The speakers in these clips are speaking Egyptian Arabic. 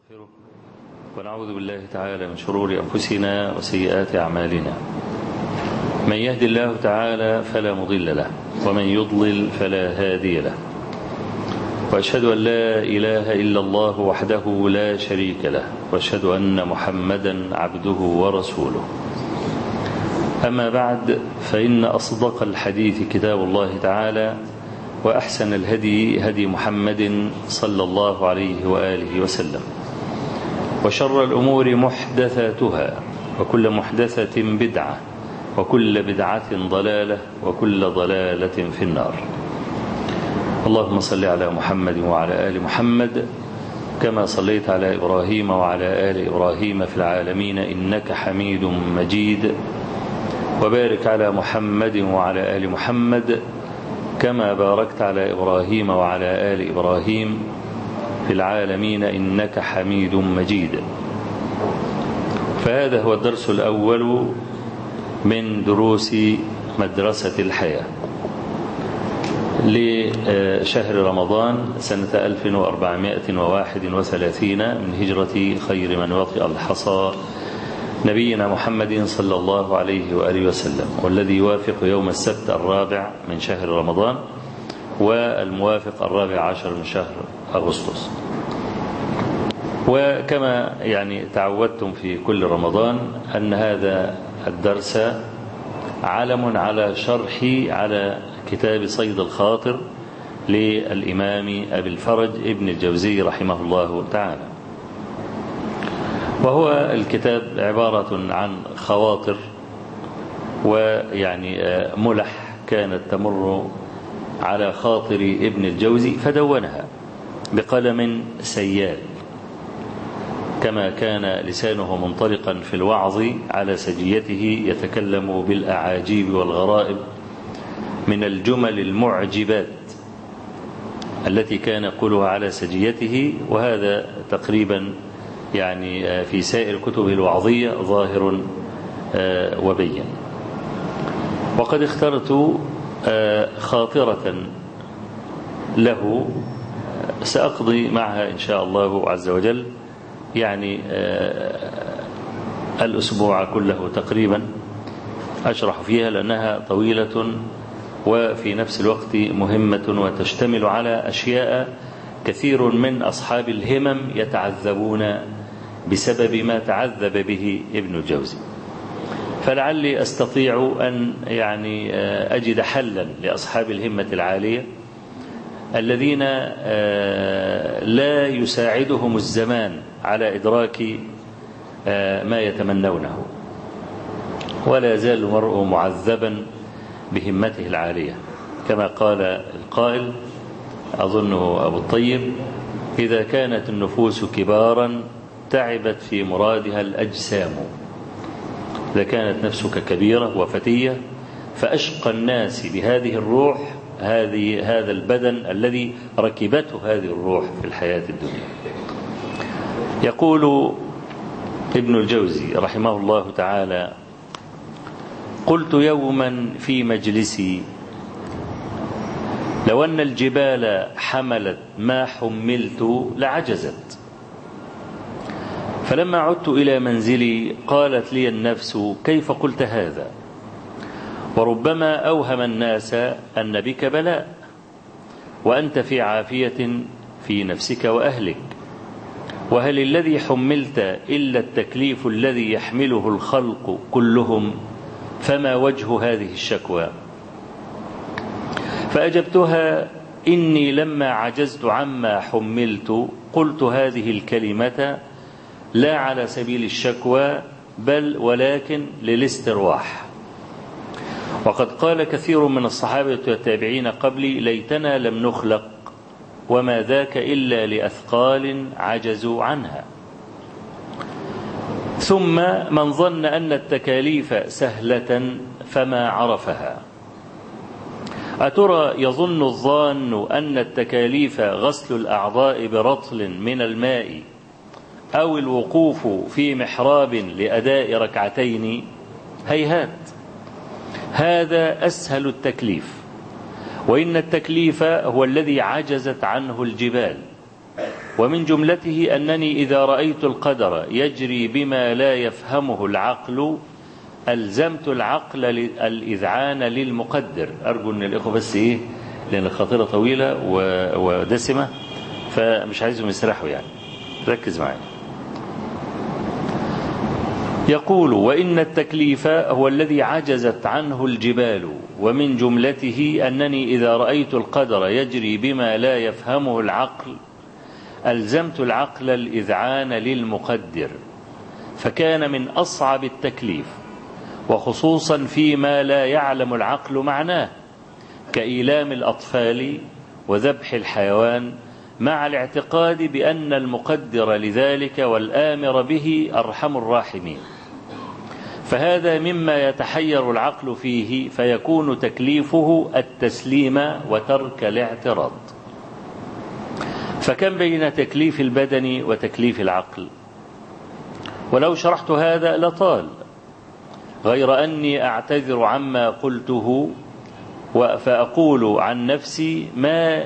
ونستغفره ونعوذ بالله تعالى من شرور أنفسنا وسيئات أعمالنا من يهد الله تعالى فلا مضل له ومن يضلل فلا هادي له وأشهد أن لا إله إلا الله وحده لا شريك له وأشهد أن محمدا عبده ورسوله أما بعد فإن أصدق الحديث كتاب الله تعالى وأحسن الهدي هدي محمد صلى الله عليه وآله وسلم وشر الأمور محدثاتها وكل محدثة بدعة وكل بدعة ضلالة وكل ضلالة في النار اللهم صل على محمد وعلى آل محمد كما صليت على إبراهيم وعلى آل إبراهيم في العالمين إنك حميد مجيد وبارك على محمد وعلى آل محمد كما باركت على إبراهيم وعلى آل إبراهيم في العالمين إنك حميد مجيد فهذا هو الدرس الأول من دروس مدرسة الحياة لشهر رمضان سنة 1431 من هجرة خير من وطئ الحصى نبينا محمد صلى الله عليه وآله وسلم والذي يوافق يوم السبت الرابع من شهر رمضان والموافق الرابع عشر من شهر أغسطس وكما يعني تعودتم في كل رمضان أن هذا الدرس علم على شرحي على كتاب صيد الخاطر للإمام أبي الفرج ابن الجوزي رحمه الله تعالى وهو الكتاب عبارة عن خواطر ويعني ملح كانت تمر على خاطر ابن الجوزي فدونها بقلم سيال كما كان لسانه منطلقا في الوعظ على سجيته يتكلم بالأعاجيب والغرائب من الجمل المعجبات التي كان يقولها على سجيته وهذا تقريبا يعني في سائر كتبه الوعظية ظاهر وبين وقد اخترت خاطرة له سأقضي معها إن شاء الله عز وجل يعني الأسبوع كله تقريبا أشرح فيها لأنها طويلة وفي نفس الوقت مهمة وتشتمل على أشياء كثير من أصحاب الهمم يتعذبون بسبب ما تعذب به ابن الجوزي فلعلي أستطيع أن يعني أجد حلا لأصحاب الهمة العالية الذين لا يساعدهم الزمان على إدراك ما يتمنونه ولا يزال المرء معذبا بهمته العالية كما قال القائل أظنه أبو الطيب إذا كانت النفوس كبارا تعبت في مرادها الأجسام إذا كانت نفسك كبيرة وفتية فأشقى الناس بهذه الروح هذه هذا البدن الذي ركبته هذه الروح في الحياة الدنيا يقول ابن الجوزي رحمه الله تعالى قلت يوما في مجلسي لو أن الجبال حملت ما حملت لعجزت فلما عدت إلى منزلي قالت لي النفس كيف قلت هذا وربما أوهم الناس أن بك بلاء وأنت في عافية في نفسك وأهلك وهل الذي حملت إلا التكليف الذي يحمله الخلق كلهم فما وجه هذه الشكوى فأجبتها إني لما عجزت عما حملت قلت هذه الكلمة لا على سبيل الشكوى بل ولكن للاسترواح وقد قال كثير من الصحابة والتابعين قبلي ليتنا لم نخلق وما ذاك إلا لأثقال عجزوا عنها ثم من ظن أن التكاليف سهلة فما عرفها أترى يظن الظان أن التكاليف غسل الأعضاء برطل من الماء أو الوقوف في محراب لأداء ركعتين هيهات هذا أسهل التكليف وإن التكليف هو الذي عجزت عنه الجبال ومن جملته أنني إذا رأيت القدر يجري بما لا يفهمه العقل ألزمت العقل الإذعان للمقدر أرجو أن الإخوة بس إيه لأن الخطيرة طويلة ودسمة فمش عايزهم يسرحوا يعني ركز معي يقول وإن التكليف هو الذي عجزت عنه الجبال ومن جملته أنني إذا رأيت القدر يجري بما لا يفهمه العقل ألزمت العقل الإذعان للمقدر فكان من أصعب التكليف وخصوصا فيما لا يعلم العقل معناه كإيلام الأطفال وذبح الحيوان مع الاعتقاد بأن المقدر لذلك والآمر به أرحم الراحمين فهذا مما يتحير العقل فيه فيكون تكليفه التسليم وترك الاعتراض فكم بين تكليف البدن وتكليف العقل ولو شرحت هذا لطال غير أني أعتذر عما قلته فأقول عن نفسي ما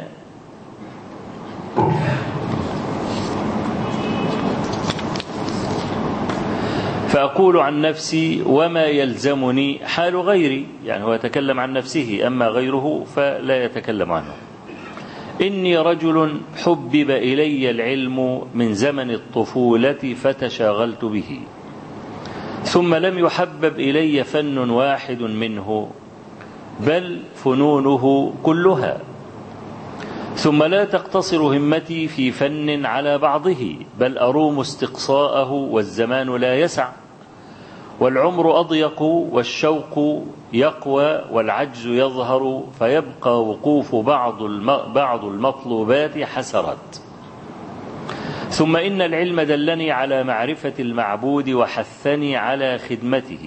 فأقول عن نفسي وما يلزمني حال غيري يعني هو يتكلم عن نفسه أما غيره فلا يتكلم عنه إني رجل حبب إلي العلم من زمن الطفولة فتشاغلت به ثم لم يحبب إلي فن واحد منه بل فنونه كلها ثم لا تقتصر همتي في فن على بعضه بل أروم استقصاءه والزمان لا يسع والعمر أضيق والشوق يقوى والعجز يظهر فيبقى وقوف بعض بعض المطلوبات حسرات ثم إن العلم دلني على معرفة المعبود وحثني على خدمته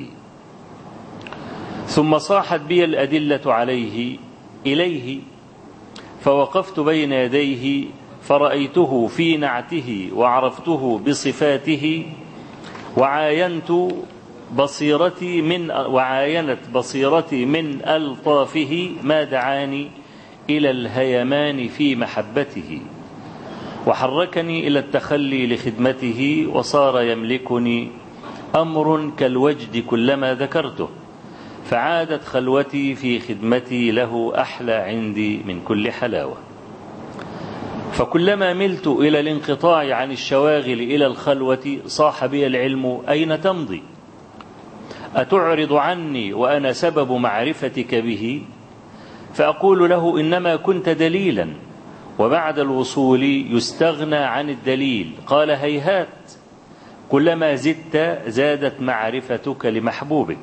ثم صاحت بي الأدلة عليه إليه فوقفت بين يديه فرأيته في نعته وعرفته بصفاته وعاينت بصيرتي من وعاينت بصيرتي من ألطافه ما دعاني إلى الهيمان في محبته وحركني إلى التخلي لخدمته وصار يملكني أمر كالوجد كلما ذكرته فعادت خلوتي في خدمتي له أحلى عندي من كل حلاوة فكلما ملت إلى الانقطاع عن الشواغل إلى الخلوة صاح بي العلم أين تمضي أتعرض عني وأنا سبب معرفتك به فأقول له إنما كنت دليلا وبعد الوصول يستغنى عن الدليل قال هيهات كلما زدت زادت معرفتك لمحبوبك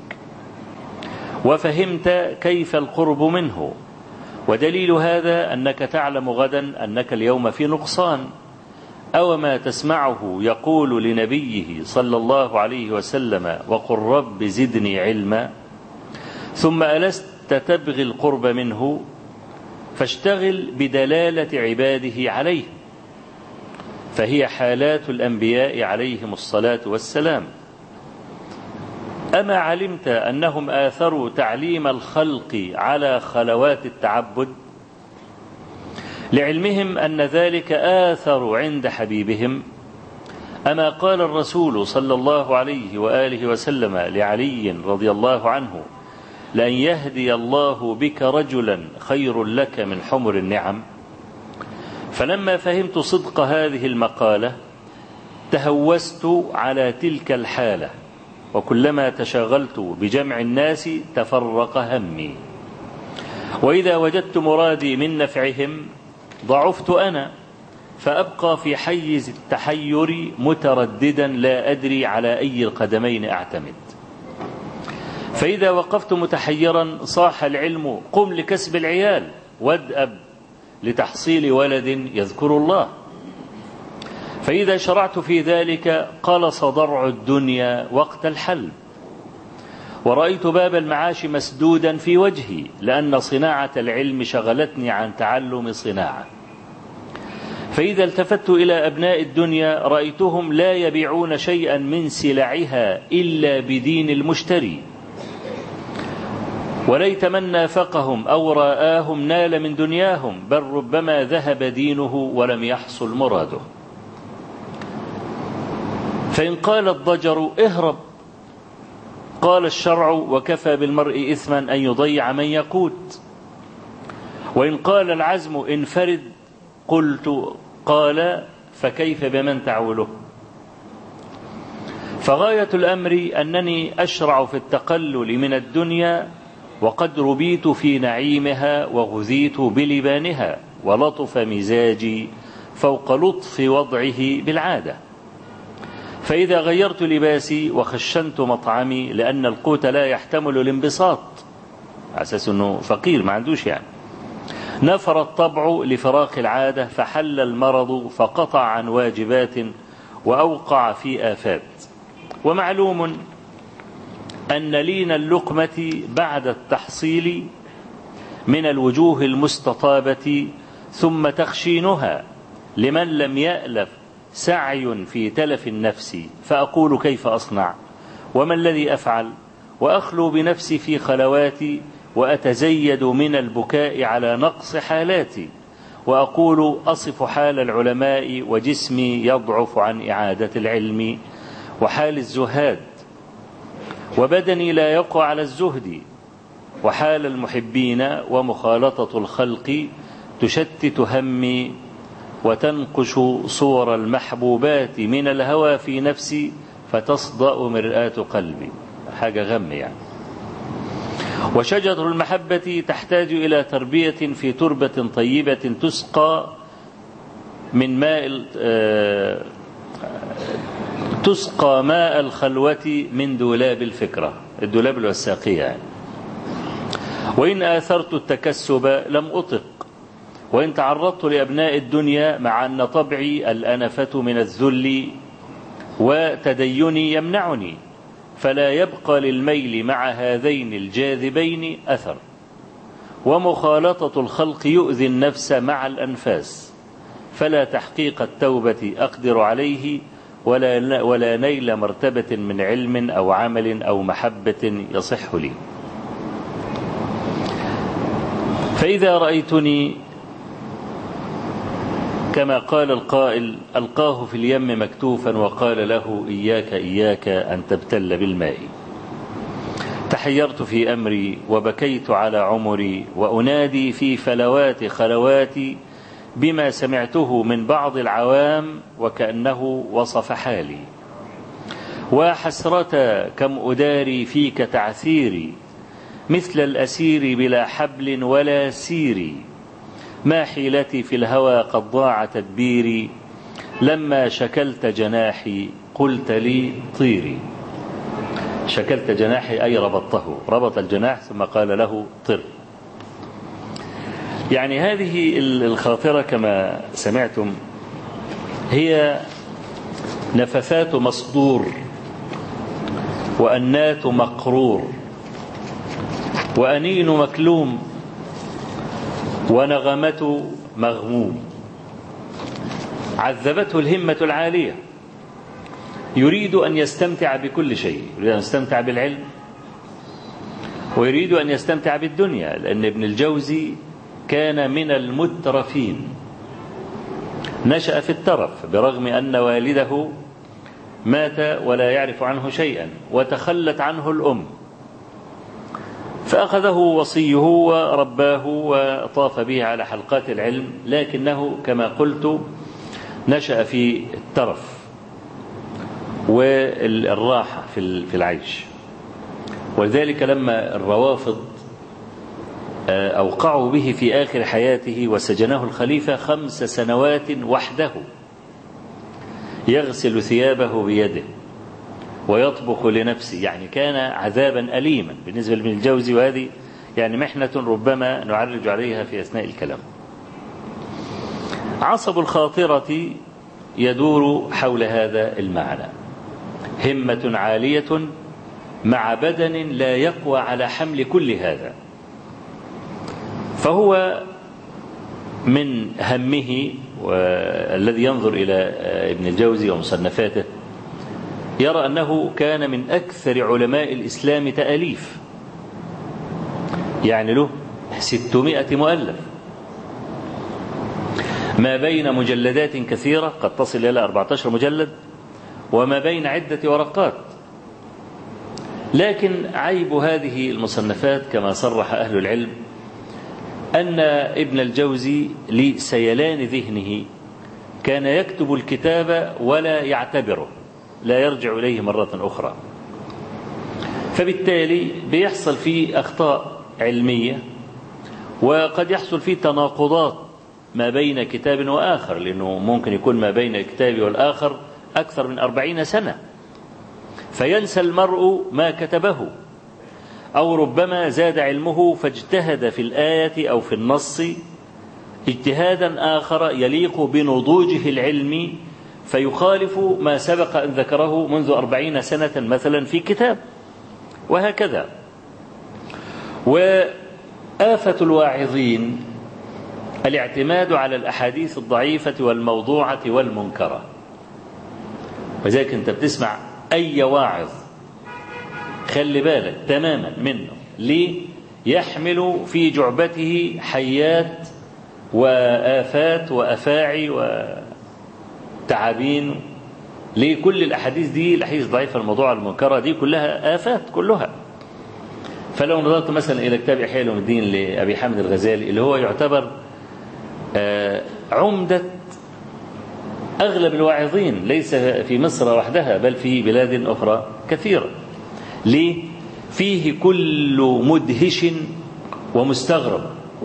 وفهمت كيف القرب منه ودليل هذا أنك تعلم غدا أنك اليوم في نقصان أو ما تسمعه يقول لنبيه صلى الله عليه وسلم وقل رب زدني علما ثم ألست تبغي القرب منه فاشتغل بدلالة عباده عليه فهي حالات الأنبياء عليهم الصلاة والسلام أما علمت أنهم آثروا تعليم الخلق على خلوات التعبد لعلمهم أن ذلك آثر عند حبيبهم أما قال الرسول صلى الله عليه وآله وسلم لعلي رضي الله عنه لأن يهدي الله بك رجلا خير لك من حمر النعم فلما فهمت صدق هذه المقالة تهوست على تلك الحالة وكلما تشاغلت بجمع الناس تفرق همي وإذا وجدت مرادي من نفعهم ضعفت أنا فأبقى في حيز التحير مترددا لا أدري على أي القدمين أعتمد فإذا وقفت متحيرا صاح العلم قم لكسب العيال وادأب لتحصيل ولد يذكر الله فإذا شرعت في ذلك قلص ضرع الدنيا وقت الحلب ورأيت باب المعاش مسدودا في وجهي لأن صناعة العلم شغلتني عن تعلم صناعة فإذا التفت إلى أبناء الدنيا رأيتهم لا يبيعون شيئا من سلعها إلا بدين المشتري وليت من نافقهم أو رآهم نال من دنياهم بل ربما ذهب دينه ولم يحصل مراده فإن قال الضجر اهرب قال الشرع وكفى بالمرء إثما أن يضيع من يقوت وإن قال العزم انفرد قلت قال فكيف بمن تعوله فغاية الأمر أنني أشرع في التقلل من الدنيا وقد ربيت في نعيمها وغذيت بلبانها ولطف مزاجي فوق لطف وضعه بالعادة فإذا غيرت لباسي وخشنت مطعمي لأن القوت لا يحتمل الانبساط على أساس أنه فقير ما عندوش يعني نفر الطبع لفراق العادة فحل المرض فقطع عن واجبات وأوقع في آفات ومعلوم أن لين اللقمة بعد التحصيل من الوجوه المستطابة ثم تخشينها لمن لم يألف سعي في تلف النفس فأقول كيف أصنع وما الذي أفعل وأخلو بنفسي في خلواتي وأتزيد من البكاء على نقص حالاتي وأقول أصف حال العلماء وجسمي يضعف عن إعادة العلم وحال الزهاد وبدني لا يقوى على الزهد وحال المحبين ومخالطة الخلق تشتت همي وتنقش صور المحبوبات من الهوى في نفسي فتصدأ مرآة قلبي حاجة غم يعني وشجرة المحبة تحتاج إلى تربية في تربة طيبة تسقى من ماء تسقى ماء الخلوة من دولاب الفكرة الدولاب الوساقية يعني وإن آثرت التكسب لم أطق وإن تعرضت لأبناء الدنيا مع أن طبعي الأنفة من الذل وتديني يمنعني فلا يبقى للميل مع هذين الجاذبين أثر ومخالطة الخلق يؤذي النفس مع الأنفاس فلا تحقيق التوبة أقدر عليه ولا, ولا نيل مرتبة من علم أو عمل أو محبة يصح لي فإذا رأيتني كما قال القائل ألقاه في اليم مكتوفا وقال له إياك إياك أن تبتل بالماء تحيرت في أمري وبكيت على عمري وأنادي في فلوات خلواتي بما سمعته من بعض العوام وكأنه وصف حالي وحسرة كم أداري فيك تعثيري مثل الأسير بلا حبل ولا سيري ما حيلتي في الهوى قد ضاع تدبيري لما شكلت جناحي قلت لي طيري شكلت جناحي أي ربطته ربط الجناح ثم قال له طر يعني هذه الخاطرة كما سمعتم هي نفثات مصدور وأنات مقرور وأنين مكلوم ونغمة مغموم عذبته الهمة العالية يريد أن يستمتع بكل شيء يريد أن يستمتع بالعلم ويريد أن يستمتع بالدنيا لأن ابن الجوزي كان من المترفين نشأ في الترف برغم أن والده مات ولا يعرف عنه شيئا وتخلت عنه الأم فأخذه وصيه ورباه وطاف به على حلقات العلم لكنه كما قلت نشأ في الترف والراحة في العيش ولذلك لما الروافض أوقعوا به في آخر حياته وسجنه الخليفة خمس سنوات وحده يغسل ثيابه بيده ويطبخ لنفسه يعني كان عذابا أليما بالنسبة لابن الجوزي وهذه يعني محنة ربما نعرج عليها في أثناء الكلام عصب الخاطرة يدور حول هذا المعنى همة عالية مع بدن لا يقوى على حمل كل هذا فهو من همه والذي ينظر إلى ابن الجوزي ومصنفاته يرى أنه كان من أكثر علماء الإسلام تأليف يعني له ستمائة مؤلف ما بين مجلدات كثيرة قد تصل إلى 14 مجلد وما بين عدة ورقات لكن عيب هذه المصنفات كما صرح أهل العلم أن ابن الجوزي لسيلان ذهنه كان يكتب الكتاب ولا يعتبره لا يرجع إليه مرة أخرى فبالتالي بيحصل فيه أخطاء علمية وقد يحصل فيه تناقضات ما بين كتاب وآخر لأنه ممكن يكون ما بين الكتاب والآخر أكثر من أربعين سنة فينسى المرء ما كتبه أو ربما زاد علمه فاجتهد في الآية أو في النص اجتهادا آخر يليق بنضوجه العلمي فيخالف ما سبق أن ذكره منذ أربعين سنة مثلا في كتاب وهكذا وآفة الواعظين الاعتماد على الأحاديث الضعيفة والموضوعة والمنكرة وذلك أنت بتسمع أي واعظ خلي بالك تماما منه ليه يحمل في جعبته حيات وآفات وأفاعي وتعابين ليه كل الأحاديث دي الأحاديث الضعيفة الموضوع المنكرة دي كلها آفات كلها فلو نظرت مثلا إلى كتاب إحياء علوم الدين لأبي حامد الغزالي اللي هو يعتبر عمدة أغلب الواعظين ليس في مصر وحدها بل في بلاد أخرى كثيرة ليه؟ فيه كل مدهش ومستغرب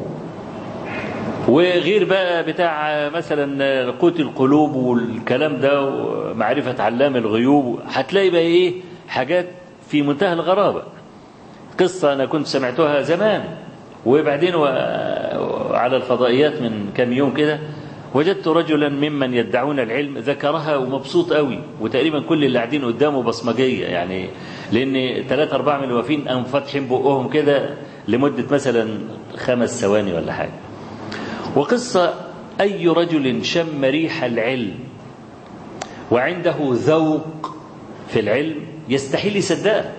وغير بقى بتاع مثلا قوت القلوب والكلام ده ومعرفة علام الغيوب هتلاقي بقى ايه حاجات في منتهى الغرابة قصة أنا كنت سمعتها زمان وبعدين على الفضائيات من كم يوم كده وجدت رجلا ممن يدعون العلم ذكرها ومبسوط قوي وتقريبا كل اللي قاعدين قدامه بصمجيه يعني لان ثلاثة أربعة من الوافين قاموا فاتحين بقهم كده لمدة مثلا خمس ثواني ولا حاجة وقصة أي رجل شم ريح العلم وعنده ذوق في العلم يستحيل يصدقها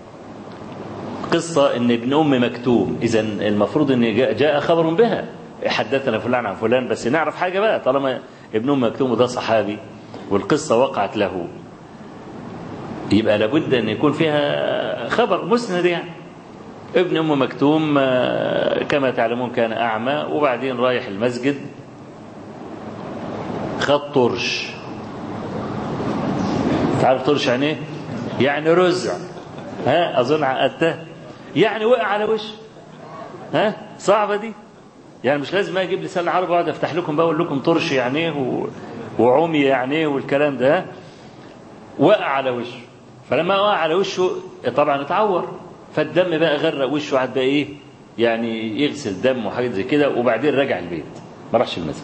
قصة ان ابن أم مكتوم إذا المفروض ان جاء خبر بها حدثنا فلان عن فلان بس نعرف حاجة بقى طالما ابن أم مكتوم ده صحابي والقصة وقعت له يبقى لابد أن يكون فيها خبر مسند يعني ابن أم مكتوم كما تعلمون كان أعمى وبعدين رايح المسجد خد طرش تعرف طرش يعني ايه؟ يعني رزع ها أظن عقدته يعني وقع على وش ها صعبة دي يعني مش لازم اجيب لسان العرب واقعد افتح لكم بقى اقول لكم طرش يعني ايه و... وعمي يعني ايه والكلام ده وقع على وشه فلما وقع على وشه طبعا اتعور فالدم بقى غرق وشه قعد بقى ايه يعني يغسل دم وحاجات زي كده وبعدين رجع البيت ما راحش المسجد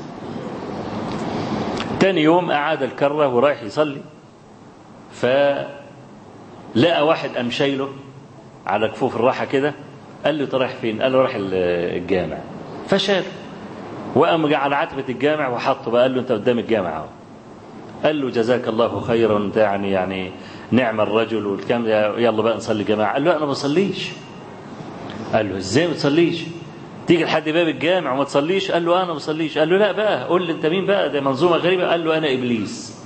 تاني يوم أعاد الكرة ورايح يصلي فلقى واحد قام شايله على كفوف الراحة كده قال له رايح فين؟ قال له رايح الجامع فشال وقام على عتبة الجامع وحطه بقى قال له أنت قدام الجامع اهو قال له جزاك الله خيرا أنت يعني يعني نعم الرجل والكلام يلا بقى نصلي جماعة قال له أنا ما بصليش قال له إزاي ما تصليش تيجي لحد باب الجامع وما تصليش قال له أنا ما بصليش قال له لا بقى قول لي أنت مين بقى ده منظومة غريبة قال له أنا إبليس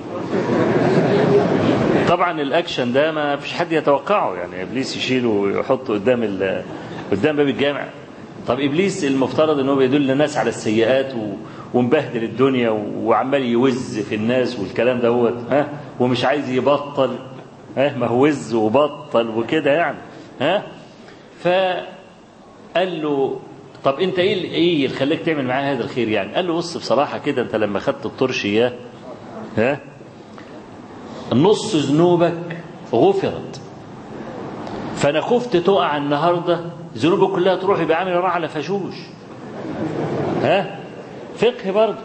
طبعا الاكشن ده ما فيش حد يتوقعه يعني ابليس يشيله ويحطه قدام قدام باب الجامع طب ابليس المفترض ان هو بيدل الناس على السيئات و... ومبهدل الدنيا وعمال يوز في الناس والكلام دوت ها ومش عايز يبطل ها ما هو وز وبطل وكده يعني ها فقال له طب انت ايه ايه اللي خلاك تعمل معاه هذا الخير يعني قال له بص بصراحه كده انت لما خدت الطرش اياه ها نص ذنوبك غفرت فانا خفت تقع النهارده ذنوبك كلها تروح يبقى عامل راح على فشوش ها فقه برضه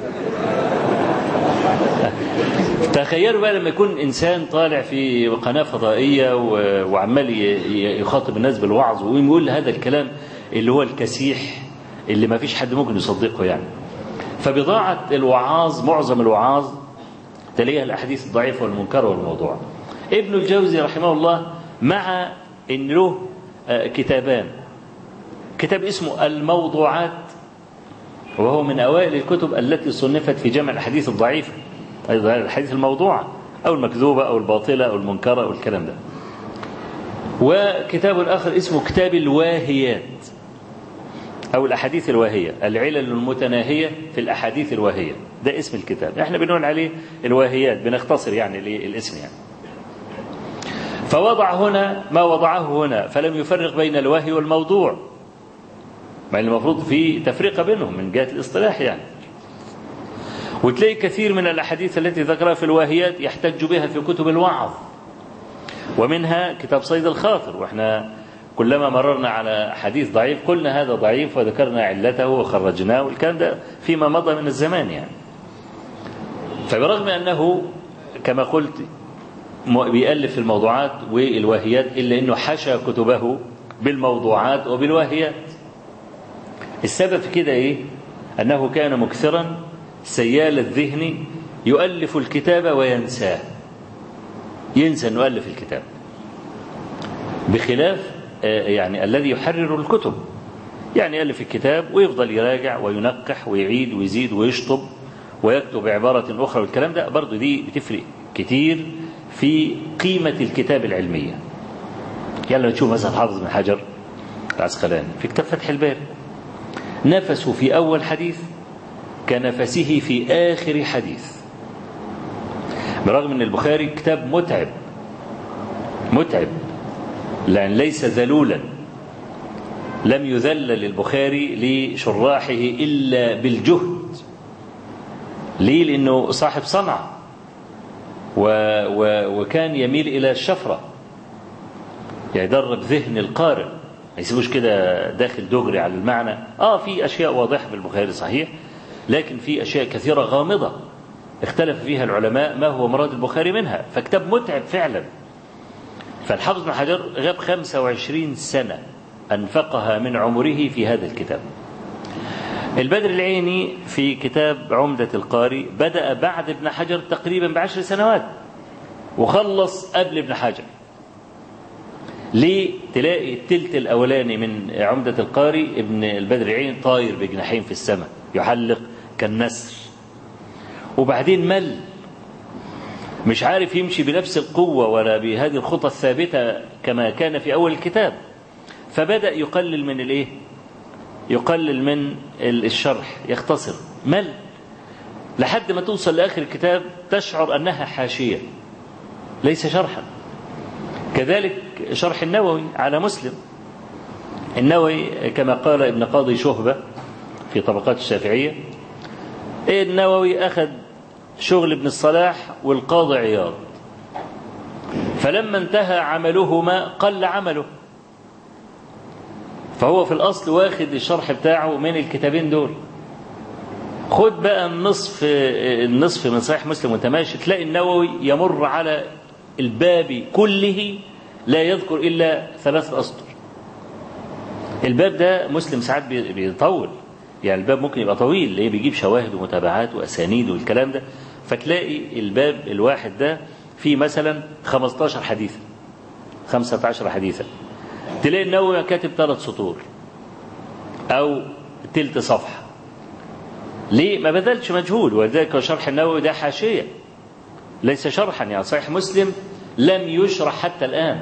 تخيلوا بقى لما يكون انسان طالع في قناه فضائيه وعمال يخاطب الناس بالوعظ ويقول هذا الكلام اللي هو الكسيح اللي ما فيش حد ممكن يصدقه يعني فبضاعه الوعاظ معظم الوعاظ تلاقيها الاحاديث الضعيفه والمنكره والموضوع ابن الجوزي رحمه الله مع ان له كتابان كتاب اسمه الموضوعات وهو من اوائل الكتب التي صنفت في جمع الاحاديث الضعيفه ايضا الحديث الموضوعه أو المكذوبة أو الباطلة أو المنكرة أو الكلام ده وكتاب آخر اسمه كتاب الواهيات أو الأحاديث الواهية العلل المتناهية في الأحاديث الواهية ده اسم الكتاب احنا بنقول عليه الواهيات بنختصر يعني الاسم يعني فوضع هنا ما وضعه هنا فلم يفرق بين الواهي والموضوع مع المفروض في تفرقة بينهم من جهة الاصطلاح يعني وتلاقي كثير من الأحاديث التي ذكرها في الواهيات يحتج بها في كتب الوعظ ومنها كتاب صيد الخاطر واحنا كلما مررنا على حديث ضعيف قلنا هذا ضعيف وذكرنا علته وخرجناه والكلام ده فيما مضى من الزمان يعني فبرغم أنه كما قلت بيألف الموضوعات والواهيات إلا أنه حشى كتبه بالموضوعات وبالواهيات السبب في كده إيه أنه كان مكثرا سيال الذهن يؤلف الكتاب وينساه ينسى أن يؤلف الكتاب بخلاف يعني الذي يحرر الكتب يعني يألف الكتاب ويفضل يراجع وينقح ويعيد ويزيد ويشطب ويكتب بعبارة أخرى والكلام ده برضه دي بتفرق كتير في قيمة الكتاب العلمية يلا نشوف مثلا حافظ بن حجر العسقلاني في كتاب فتح الباري نفسه في أول حديث كنفسه في آخر حديث برغم أن البخاري كتاب متعب متعب لأن ليس ذلولا لم يذلل البخاري لشراحه إلا بالجهد ليه لأنه صاحب صنعة و و وكان يميل إلى الشفرة يدرب ذهن القارئ ما يسيبوش كده داخل دغري على المعنى آه في أشياء واضحة في البخاري صحيح لكن في أشياء كثيرة غامضة اختلف فيها العلماء ما هو مراد البخاري منها فكتاب متعب فعلا فالحافظ بن حجر غاب 25 سنة أنفقها من عمره في هذا الكتاب البدر العيني في كتاب عمدة القاري بدأ بعد ابن حجر تقريبا بعشر سنوات وخلص قبل ابن حجر ليه تلاقي التلت الأولاني من عمدة القاري ابن البدر العيني طاير بجناحين في السماء يحلق كالنسر وبعدين مل مش عارف يمشي بنفس القوة ولا بهذه الخطى الثابتة كما كان في أول الكتاب فبدأ يقلل من الإيه يقلل من الشرح يختصر مل لحد ما توصل لآخر الكتاب تشعر أنها حاشية ليس شرحا كذلك شرح النووي على مسلم النووي كما قال ابن قاضي شهبة في طبقات الشافعية النووي أخذ شغل ابن الصلاح والقاضي عياض فلما انتهى عملهما قل عمله فهو في الأصل واخد الشرح بتاعه من الكتابين دول خد بقى النصف النصف من صحيح مسلم وانت ماشي تلاقي النووي يمر على الباب كله لا يذكر إلا ثلاث أسطر الباب ده مسلم ساعات بيطول يعني الباب ممكن يبقى طويل ليه بيجيب شواهد ومتابعات وأسانيد والكلام ده فتلاقي الباب الواحد ده فيه مثلا 15 حديثا 15 حديثا تلاقي النووي كاتب ثلاث سطور أو تلت صفحة ليه ما بذلش مجهود ولذلك شرح النووي ده حاشية ليس شرحا يعني صحيح مسلم لم يشرح حتى الآن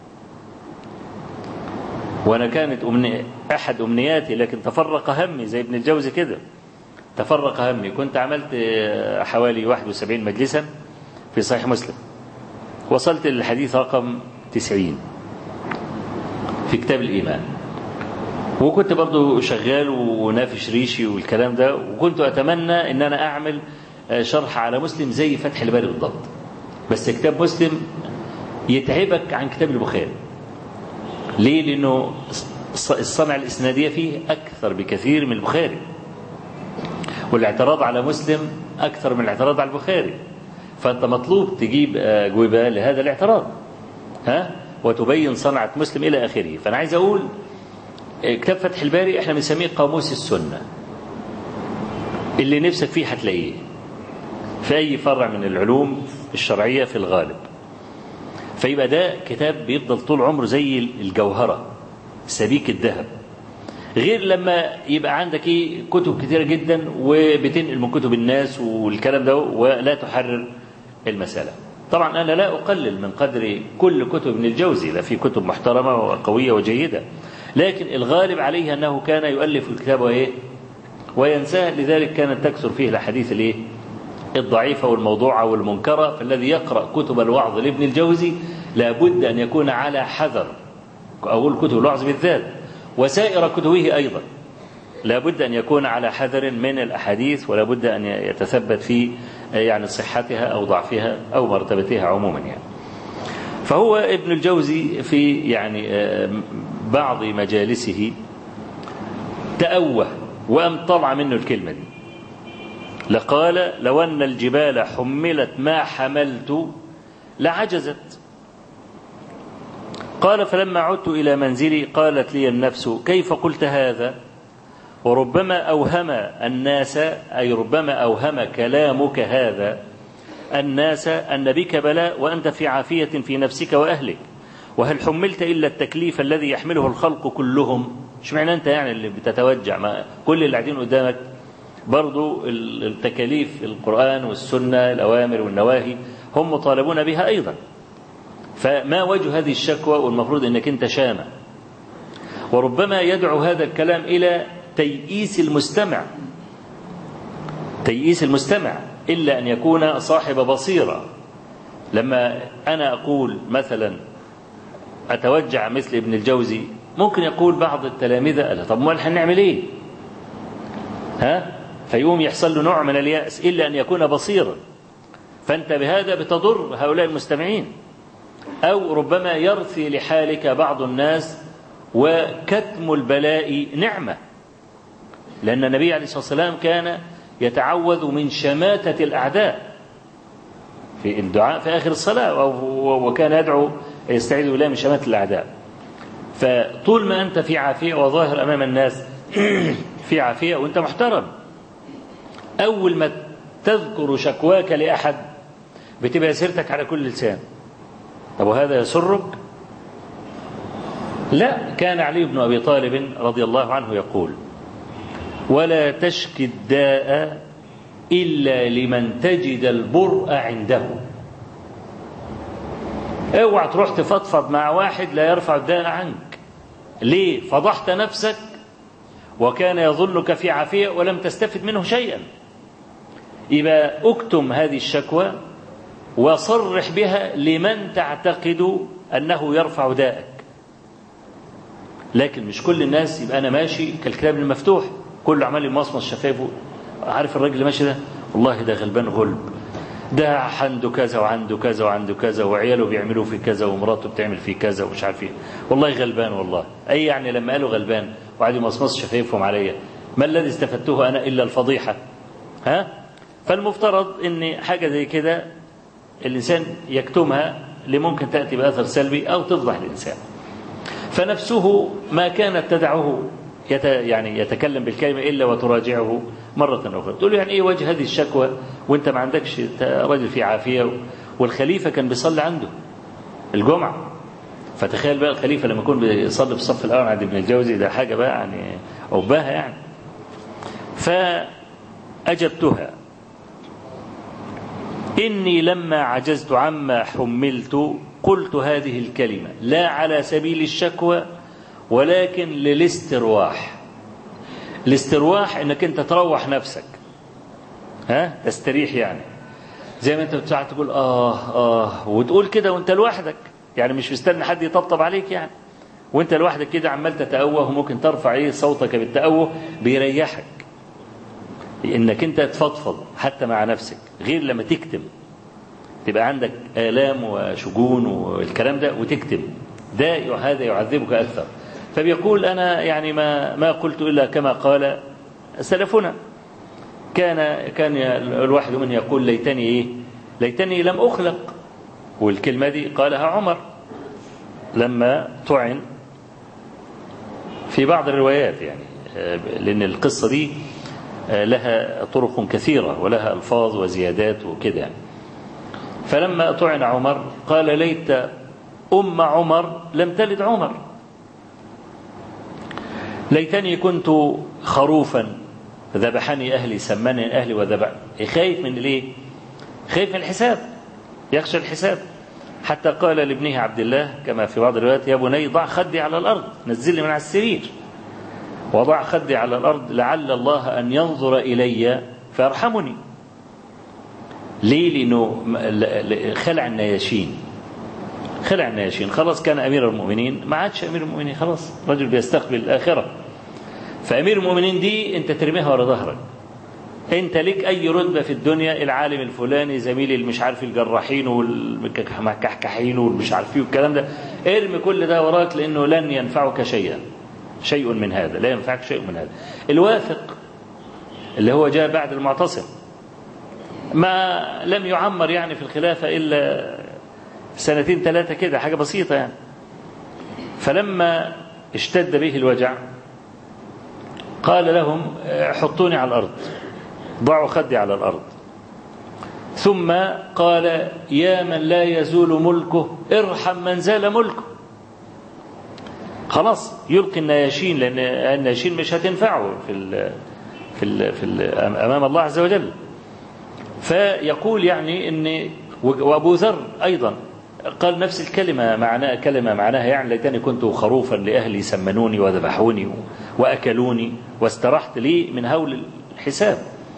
وأنا كانت أمني أحد أمنياتي لكن تفرق همي زي ابن الجوزي كده تفرق همي كنت عملت حوالي 71 مجلسا في صحيح مسلم وصلت للحديث رقم 90 في كتاب الإيمان وكنت برضو شغال ونافش ريشي والكلام ده وكنت أتمنى أن أنا أعمل شرح على مسلم زي فتح الباري بالضبط بس كتاب مسلم يتعبك عن كتاب البخاري ليه لأنه الصنع الإسنادية فيه أكثر بكثير من البخاري والاعتراض على مسلم أكثر من الاعتراض على البخاري فأنت مطلوب تجيب جويبة لهذا الاعتراض ها وتبين صنعة مسلم إلى آخره فأنا عايز أقول كتاب فتح الباري احنا بنسميه قاموس السنة اللي نفسك فيه هتلاقيه في أي فرع من العلوم الشرعية في الغالب فيبقى ده كتاب بيفضل طول عمره زي الجوهرة سبيك الذهب غير لما يبقى عندك ايه كتب كتيرة جدا وبتنقل من كتب الناس والكلام ده ولا تحرر المسألة طبعا أنا لا أقلل من قدر كل كتب ابن الجوزي لا في كتب محترمة وقوية وجيدة لكن الغالب عليه أنه كان يؤلف الكتاب وإيه وينساه لذلك كانت تكثر فيه الأحاديث الإيه الضعيفة والموضوعة والمنكرة فالذي يقرأ كتب الوعظ لابن الجوزي لابد أن يكون على حذر أقول كتب الوعظ بالذات وسائر كتبه أيضا لابد أن يكون على حذر من الأحاديث ولا بد أن يتثبت في يعني صحتها أو ضعفها أو مرتبتها عموما يعني فهو ابن الجوزي في يعني بعض مجالسه تأوه وأم طلع منه الكلمة دي لقال لو أن الجبال حملت ما حملت لعجزت قال فلما عدت إلى منزلي قالت لي النفس كيف قلت هذا وربما أوهم الناس أي ربما أوهم كلامك هذا الناس أن بك بلاء وأنت في عافية في نفسك وأهلك وهل حملت إلا التكليف الذي يحمله الخلق كلهم مش معنى أنت يعني اللي بتتوجع ما كل اللي قاعدين قدامك برضو التكاليف القرآن والسنة الأوامر والنواهي هم مطالبون بها أيضا فما وجه هذه الشكوى والمفروض أنك أنت شامة وربما يدعو هذا الكلام إلى تيئيس المستمع تيئيس المستمع إلا أن يكون صاحب بصيرة لما أنا أقول مثلا أتوجع مثل ابن الجوزي ممكن يقول بعض التلامذة طب ما هنعمل إيه ها فيقوم يحصل له نوع من اليأس إلا أن يكون بصيرا فأنت بهذا بتضر هؤلاء المستمعين أو ربما يرثي لحالك بعض الناس وكتم البلاء نعمة لأن النبي عليه الصلاة والسلام كان يتعوذ من شماتة الأعداء في الدعاء في آخر الصلاة وكان يدعو يستعيذ بالله من شماتة الأعداء فطول ما أنت في عافية وظاهر أمام الناس في عافية وأنت محترم أول ما تذكر شكواك لأحد بتبقى سيرتك على كل لسان طب وهذا يسرك لا كان علي بن أبي طالب رضي الله عنه يقول ولا تشكي الداء إلا لمن تجد البرء عنده اوعى تروح تفضفض مع واحد لا يرفع الداء عنك ليه فضحت نفسك وكان يظنك في عافية ولم تستفد منه شيئا يبقى اكتم هذه الشكوى وصرح بها لمن تعتقد أنه يرفع داءك لكن مش كل الناس يبقى أنا ماشي كالكتاب المفتوح كله عمال يمصمص شفايفه عارف الراجل اللي ماشي ده والله ده غلبان غلب ده عنده كذا وعنده كذا وعنده كذا وعياله بيعملوا في كذا ومراته بتعمل في كذا ومش عارف ايه والله غلبان والله اي يعني لما قالوا غلبان وقعدوا يمصمص شفايفهم عليا ما الذي استفدته انا الا الفضيحه ها فالمفترض ان حاجه زي كده الانسان يكتمها لممكن تاتي باثر سلبي او تفضح الانسان فنفسه ما كانت تدعه يت يعني يتكلم بالكلمة إلا وتراجعه مرة أخرى تقول له يعني إيه وجه هذه الشكوى وأنت ما عندكش راجل في عافية والخليفة كان بيصلي عنده الجمعة فتخيل بقى الخليفة لما يكون بيصلي في الصف الأول عند ابن الجوزي ده حاجة بقى يعني عباها يعني فأجبتها إني لما عجزت عما حملت قلت هذه الكلمة لا على سبيل الشكوى ولكن للاسترواح الاسترواح انك انت تروح نفسك ها تستريح يعني زي ما انت بتساعد تقول اه اه وتقول كده وانت لوحدك يعني مش مستني حد يطبطب عليك يعني وانت لوحدك كده عمال تتأوه وممكن ترفع ايه صوتك بالتأوه بيريحك انك انت تفضفض حتى مع نفسك غير لما تكتم تبقى عندك آلام وشجون والكلام ده وتكتم ده هذا يعذبك أكثر فبيقول أنا يعني ما ما قلت إلا كما قال سلفنا كان كان الواحد من يقول ليتني إيه ليتني لم أخلق والكلمة دي قالها عمر لما طعن في بعض الروايات يعني لأن القصة دي لها طرق كثيرة ولها ألفاظ وزيادات وكده يعني فلما طعن عمر قال ليت أم عمر لم تلد عمر ليتني كنت خروفا ذبحني أهلي سمني أهلي وذبح خايف من ليه خايف من الحساب يخشى الحساب حتى قال لابنه عبد الله كما في بعض الروايات يا بني ضع خدي على الأرض نزلني من على السرير وضع خدي على الأرض لعل الله أن ينظر إلي فيرحمني ليه لأنه خلع النياشين خلع النياشين خلاص كان أمير المؤمنين ما عادش أمير المؤمنين خلاص رجل بيستقبل الآخرة فأمير المؤمنين دي أنت ترميها ورا ظهرك انت ليك اي رتبه في الدنيا العالم الفلاني زميل المش عارف الجراحين والمكحكحين والمش عارف ايه والكلام ده ارمي كل ده وراك لانه لن ينفعك شيئا شيء من هذا لا ينفعك شيء من هذا الواثق اللي هو جاء بعد المعتصم ما لم يعمر يعني في الخلافه الا سنتين ثلاثه كده حاجه بسيطه يعني فلما اشتد به الوجع قال لهم حطوني على الارض ضعوا خدي على الأرض ثم قال يا من لا يزول ملكه ارحم من زال ملكه خلاص يلقي النياشين لأن النياشين مش هتنفعه في ال في ال في ال أمام الله عز وجل فيقول يعني ان وابو ذر ايضا قال نفس الكلمه معناها كلمه معناها يعني ليتني كنت خروفا لاهلي سمنوني وذبحوني واكلوني واسترحت لي من هول الحساب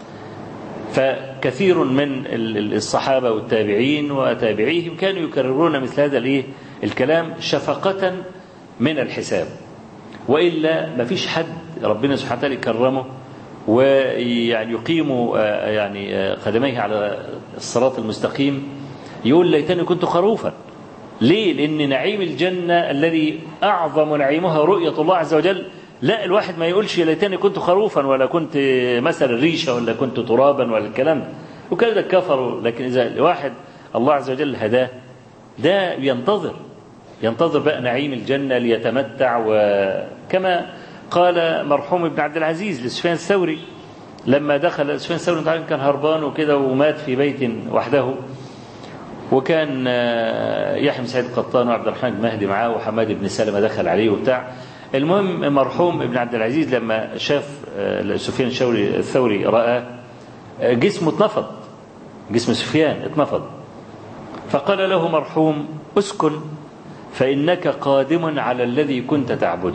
فكثير من الصحابة والتابعين وتابعيهم كانوا يكررون مثل هذا الايه الكلام شفقة من الحساب وإلا ما فيش حد ربنا سبحانه وتعالى يكرمه ويعني يقيم يعني قدميه على الصراط المستقيم يقول ليتني كنت خروفا ليه لأن نعيم الجنة الذي أعظم نعيمها رؤية الله عز وجل لا الواحد ما يقولش ليتني كنت خروفا ولا كنت مثلا ريشة ولا كنت ترابا ولا الكلام ده وكذا كفروا لكن إذا الواحد الله عز وجل هداه ده ينتظر ينتظر بقى نعيم الجنة ليتمتع وكما قال مرحوم ابن عبد العزيز لسفيان الثوري لما دخل سفيان الثوري كان هربان وكده ومات في بيت وحده وكان يحيى سعيد القطان وعبد الرحمن بن مهدي معاه وحماد بن سلمة دخل عليه وبتاع المهم مرحوم ابن عبد العزيز لما شاف سفيان الشوري الثوري رأى جسمه اتنفض جسم سفيان اتنفض فقال له مرحوم اسكن فإنك قادم على الذي كنت تعبده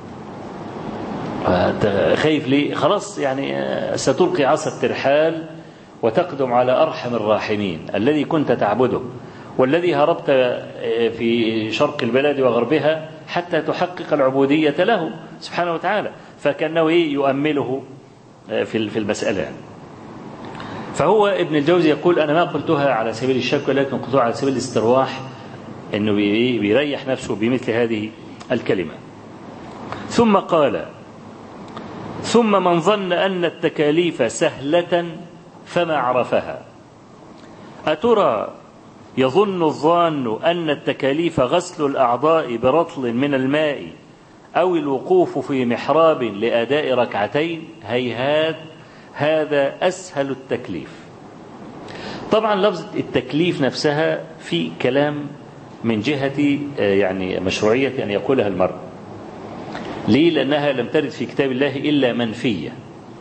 خايف ليه خلاص يعني ستلقي عصا الترحال وتقدم على أرحم الراحمين الذي كنت تعبده والذي هربت في شرق البلاد وغربها حتى تحقق العبودية له سبحانه وتعالى فكأنه يؤمله في في المسألة فهو ابن الجوزي يقول أنا ما قلتها على سبيل الشك ولكن قلتها على سبيل الاسترواح أنه بيريح نفسه بمثل هذه الكلمة ثم قال ثم من ظن أن التكاليف سهلة فما عرفها أترى يظن الظان أن التكاليف غسل الأعضاء برطل من الماء أو الوقوف في محراب لأداء ركعتين هيهات هذا أسهل التكليف طبعا لفظة التكليف نفسها في كلام من جهة يعني مشروعية أن يقولها المرء ليه لأنها لم ترد في كتاب الله إلا منفية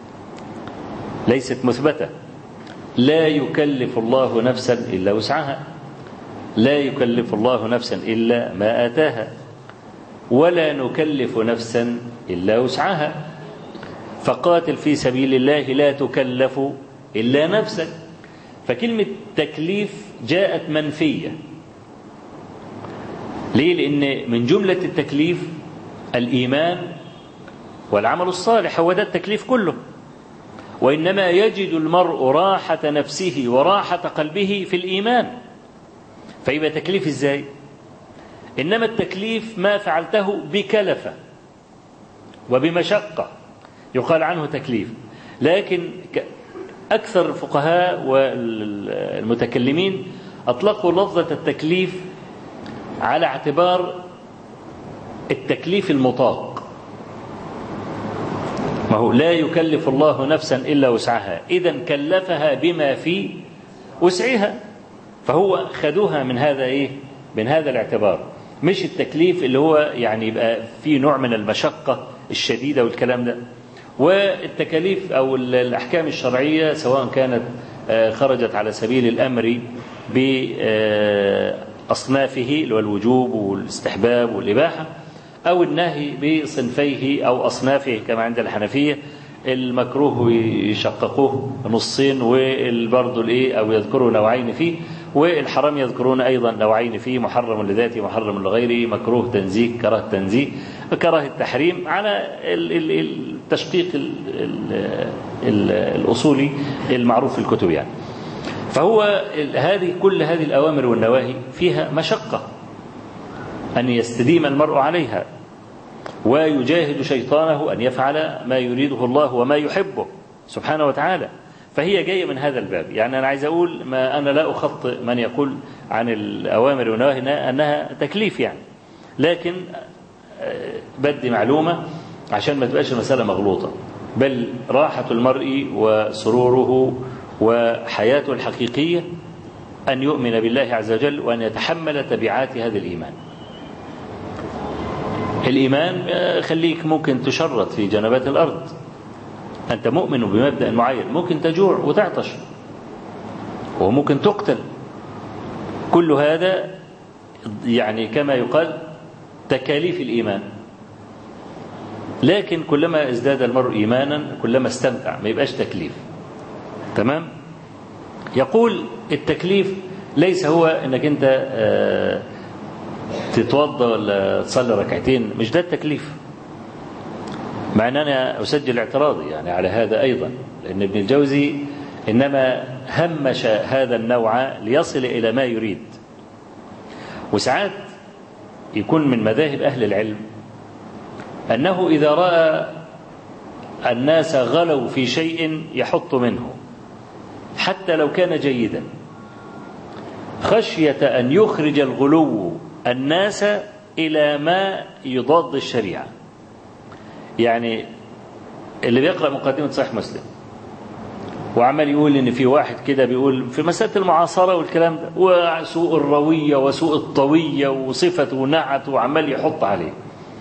ليست مثبتة لا يكلف الله نفسا إلا وسعها لا يكلف الله نفسا إلا ما آتاها ولا نكلف نفسا إلا وسعها فقاتل في سبيل الله لا تكلف إلا نفسك فكلمة تكليف جاءت منفية ليه لأن من جملة التكليف الإيمان والعمل الصالح هو ده التكليف كله وإنما يجد المرء راحة نفسه وراحة قلبه في الإيمان فيبقى تكليف إزاي إنما التكليف ما فعلته بكلفة وبمشقة يقال عنه تكليف لكن أكثر الفقهاء والمتكلمين أطلقوا لفظة التكليف على اعتبار التكليف المطاق ما هو لا يكلف الله نفسا إلا وسعها إذا كلفها بما في وسعها فهو خدوها من هذا إيه من هذا الاعتبار مش التكليف اللي هو يعني يبقى فيه نوع من المشقة الشديدة والكلام ده والتكاليف أو الأحكام الشرعية سواء كانت خرجت على سبيل الأمر بأصنافه اللي هو الوجوب والاستحباب والإباحة أو النهي بصنفيه أو أصنافه كما عند الحنفية المكروه يشققوه نصين والبرضه الايه او يذكروا نوعين فيه والحرام يذكرون ايضا نوعين فيه محرم لذاته محرم لغيره مكروه تنزيه كراهه تنزيه كراهه التحريم على التشقيق الاصولي المعروف في الكتب يعني فهو هذه كل هذه الاوامر والنواهي فيها مشقه ان يستديم المرء عليها ويجاهد شيطانه أن يفعل ما يريده الله وما يحبه سبحانه وتعالى فهي جاية من هذا الباب يعني أنا عايز أقول ما أنا لا أخطئ من يقول عن الأوامر والنواهي أنها تكليف يعني لكن بدي معلومة عشان ما تبقاش المسألة مغلوطة بل راحة المرء وسروره وحياته الحقيقية أن يؤمن بالله عز وجل وأن يتحمل تبعات هذا الإيمان الإيمان خليك ممكن تشرط في جنبات الأرض أنت مؤمن بمبدأ معين ممكن تجوع وتعطش وممكن تقتل كل هذا يعني كما يقال تكاليف الإيمان لكن كلما ازداد المرء إيمانا كلما استمتع ما يبقاش تكليف تمام يقول التكليف ليس هو انك انت آه تتوضا ولا تصلي ركعتين مش ده التكليف مع ان انا اسجل اعتراضي يعني على هذا ايضا لان ابن الجوزي انما همش هذا النوع ليصل الى ما يريد وساعات يكون من مذاهب اهل العلم انه اذا راى الناس غلوا في شيء يحط منه حتى لو كان جيدا خشيه ان يخرج الغلو الناس إلى ما يضاد الشريعة يعني اللي بيقرأ مقدمة صحيح مسلم وعمال يقول ان في واحد كده بيقول في مسألة المعاصرة والكلام ده وسوء الروية وسوء الطوية وصفة ونعت وعمال يحط عليه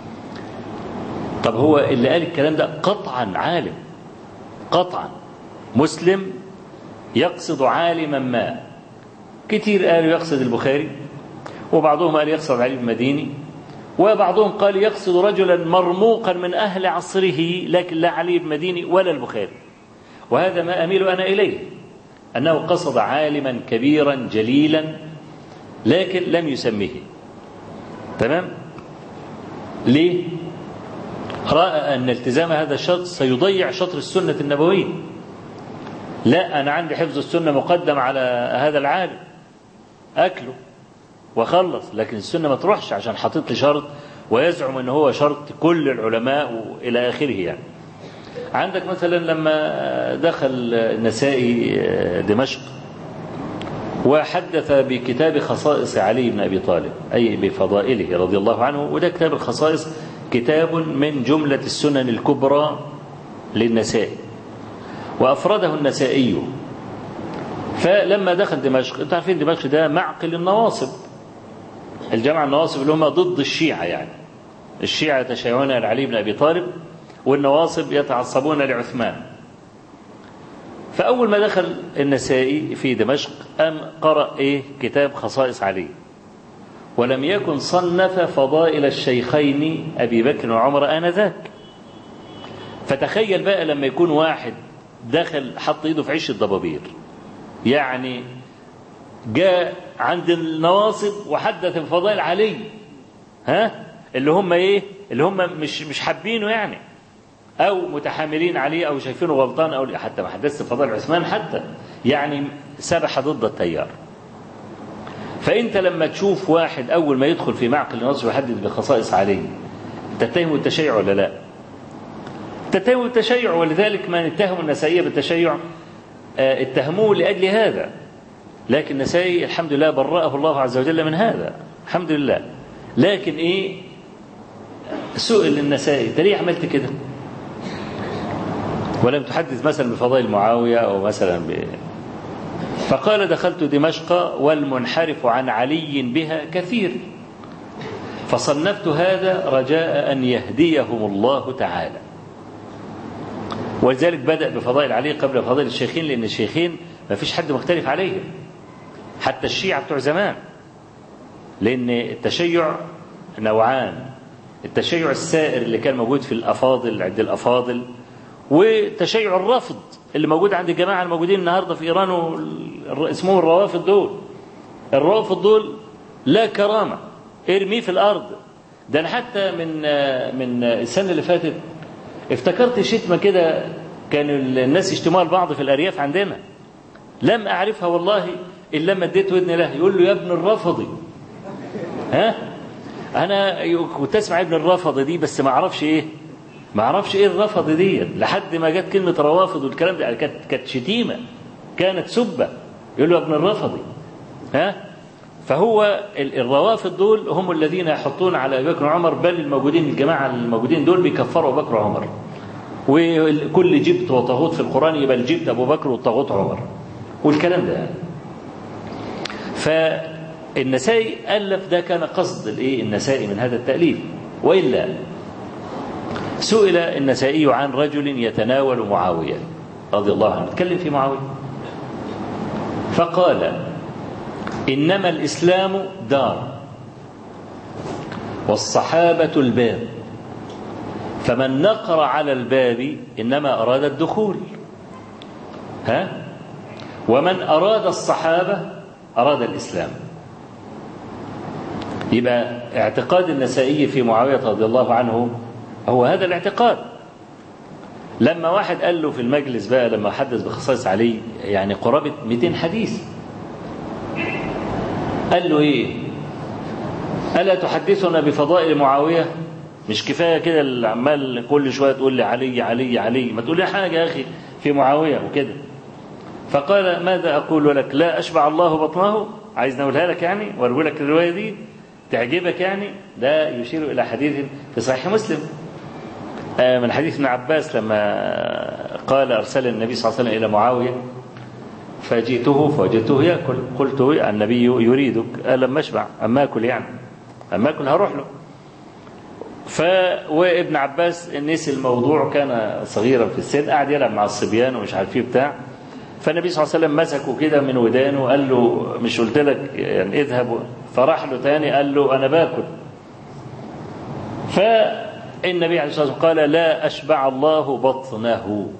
طب هو اللي قال الكلام ده قطعا عالم قطعا مسلم يقصد عالما ما كتير قالوا يقصد البخاري وبعضهم قال يقصد علي المديني وبعضهم قال يقصد رجلا مرموقا من أهل عصره لكن لا علي المديني ولا البخاري وهذا ما أميل أنا إليه أنه قصد عالما كبيرا جليلا لكن لم يسميه تمام ليه رأى أن التزام هذا الشرط سيضيع شطر السنة النبوية لا أنا عندي حفظ السنة مقدم على هذا العالم أكله وخلص لكن السنة ما تروحش عشان حاطط لي شرط ويزعم ان هو شرط كل العلماء الى اخره يعني عندك مثلا لما دخل النسائي دمشق وحدث بكتاب خصائص علي بن ابي طالب اي بفضائله رضي الله عنه وده كتاب الخصائص كتاب من جمله السنن الكبرى للنسائي وافرده النسائي فلما دخل دمشق انتوا عارفين دمشق ده معقل النواصب الجماعة النواصب اللي هم ضد الشيعة يعني الشيعة يتشيعون لعلي بن أبي طالب والنواصب يتعصبون لعثمان فأول ما دخل النسائي في دمشق أم قرأ إيه كتاب خصائص علي ولم يكن صنف فضائل الشيخين أبي بكر وعمر آنذاك فتخيل بقى لما يكون واحد دخل حط ايده في عيش الضبابير يعني جاء عند النواصب وحدث بفضائل علي ها اللي هم ايه اللي هم مش مش حابينه يعني او متحاملين عليه او شايفينه غلطان او حتى ما حدثش بفضائل عثمان حتى يعني سبح ضد التيار فانت لما تشوف واحد اول ما يدخل في معقل النصر ويحدد بخصائص علي تتهم التشيع ولا لا تتهم التشيع ولذلك من اتهم النسائيه بالتشيع اتهموه لاجل هذا لكن النسائي الحمد لله برأه الله عز وجل من هذا الحمد لله لكن ايه سئل النسائي انت ليه عملت كده ولم تحدث مثلا بفضائل معاوية أو مثلا ب... فقال دخلت دمشق والمنحرف عن علي بها كثير فصنفت هذا رجاء أن يهديهم الله تعالى ولذلك بدأ بفضائل علي قبل فضائل الشيخين لأن الشيخين ما فيش حد مختلف عليهم حتى الشيعة بتوع زمان لأن التشيع نوعان التشيع السائر اللي كان موجود في الأفاضل عند الأفاضل وتشيع الرفض اللي موجود عند الجماعة الموجودين النهاردة في إيران اسمهم الروافض دول الروافض دول لا كرامة ارميه في الأرض ده أنا حتى من من السنة اللي فاتت افتكرت شتمة كده كانوا الناس يشتموها لبعض في الأرياف عندنا لم أعرفها والله إلا لما اديت ودني له يقول له يا ابن الرفضي ها أنا كنت أسمع ابن الرفض دي بس ما أعرفش إيه ما أعرفش إيه الرفض دي لحد ما جت كلمة روافض والكلام ده كانت كانت شتيمة كانت سبة يقول له يا ابن الرفضي ها فهو الروافض دول هم الذين يحطون على ابي بكر وعمر بل الموجودين الجماعه الموجودين دول بيكفروا ابو بكر وعمر وكل جبت وطاغوت في القران يبقى الجبت ابو بكر والطاغوت عمر والكلام ده فالنسائي الف ده كان قصد الايه النسائي من هذا التاليف والا سئل النسائي عن رجل يتناول معاويه رضي الله عنه اتكلم في معاويه فقال إنما الإسلام دار والصحابة الباب فمن نقر على الباب إنما أراد الدخول ها ومن أراد الصحابة أراد الإسلام يبقى اعتقاد النسائي في معاوية رضي الله عنه هو هذا الاعتقاد لما واحد قال له في المجلس بقى لما حدث بخصائص علي يعني قرابة 200 حديث قال له ايه ألا تحدثنا بفضائل معاوية مش كفاية كده اللي عمال كل شوية تقول لي علي علي علي ما تقول لي حاجة يا أخي في معاوية وكده فقال ماذا أقول لك لا أشبع الله بطنه عايز نقولها لك يعني وأقول لك الرواية دي تعجبك يعني ده يشير إلى حديث في صحيح مسلم من حديث ابن عباس لما قال أرسل النبي صلى الله عليه وسلم إلى معاوية فجئته فوجدته يأكل قلت النبي يريدك قال لما أشبع أما أكل يعني أما أكل هروح له ف وابن عباس نسي الموضوع كان صغيرا في السن قاعد يلعب مع الصبيان ومش عارف ايه بتاع فالنبي صلى الله عليه وسلم مسكه كده من ودانه وقال له مش قلت لك يعني اذهب فراح له تاني قال له انا باكل فالنبي عليه الصلاه والسلام قال لا اشبع الله بطنه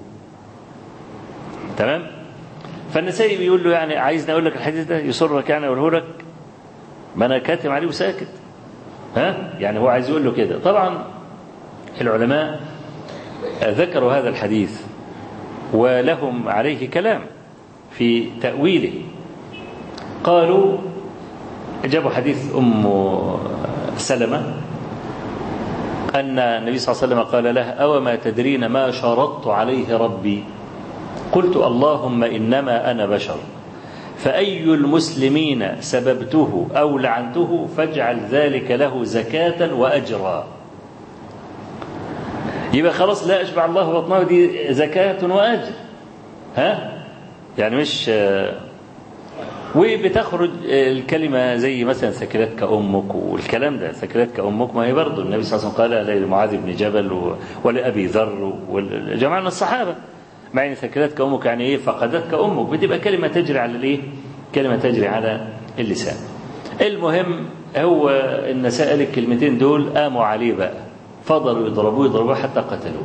تمام فالنسائي بيقول له يعني عايزني اقول لك الحديث ده يسرك يعني اقوله لك ما انا كاتم عليه وساكت ها يعني هو عايز يقول له كده طبعا العلماء ذكروا هذا الحديث ولهم عليه كلام في تأويله قالوا جابوا حديث أم سلمة أن النبي صلى الله عليه وسلم قال لها أو ما تدرين ما شرطت عليه ربي قلت اللهم إنما أنا بشر فأي المسلمين سببته أو لعنته فاجعل ذلك له زكاة وأجرا يبقى خلاص لا أشبع الله بطنه دي زكاة وأجر ها يعني مش وبتخرج الكلمة زي مثلا ثكلتك أمك والكلام ده ثكلتك أمك ما هي برضه النبي صلى الله عليه وسلم قال لمعاذ بن جبل ولأبي ذر وجماعة من الصحابة مع ان ثكلتك امك يعني ايه فقدتك امك بتبقى كلمه تجري على الايه كلمه تجري على اللسان المهم هو النساء قال الكلمتين دول قاموا عليه بقى فضلوا يضربوه يضربوه حتى قتلوه